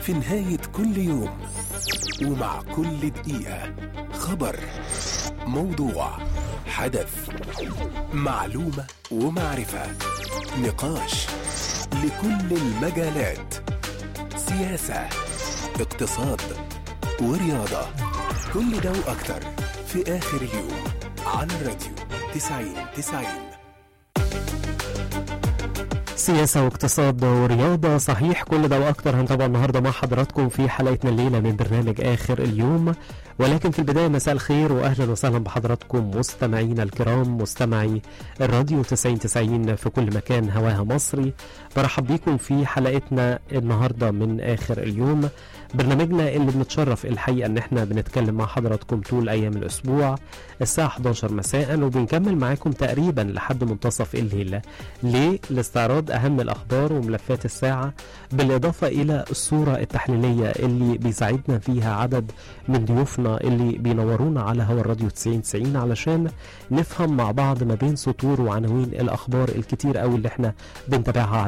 في نهاية كل يوم ومع كل دقيقة خبر موضوع حدث معلومة ومعرفة نقاش لكل المجالات سياسة اقتصاد ورياضة كل ده وأكتر في آخر اليوم على الراديو 90 90 سياسة واقتصاد ورياضة صحيح كل ده وأكتر هنتابع النهاردة مع حضراتكم في حلقتنا الليلة من برنامج آخر اليوم ولكن في البداية مساء الخير وأهلا وسهلا بحضراتكم مستمعينا الكرام مستمعي الراديو 90 90 في كل مكان هواها مصري برحب بيكم في حلقتنا النهاردة من آخر اليوم برنامجنا اللي بنتشرف الحقيقة ان احنا بنتكلم مع حضراتكم طول ايام الاسبوع الساعة 11 مساء وبنكمل معاكم تقريبا لحد منتصف الليل ليه لاستعراض اهم الاخبار وملفات الساعة بالاضافة الى الصورة التحليلية اللي بيساعدنا فيها عدد من ضيوفنا اللي بينورونا على هوا الراديو 90 90 علشان نفهم مع بعض ما بين سطور وعناوين الاخبار الكتير قوي اللي احنا بنتابعها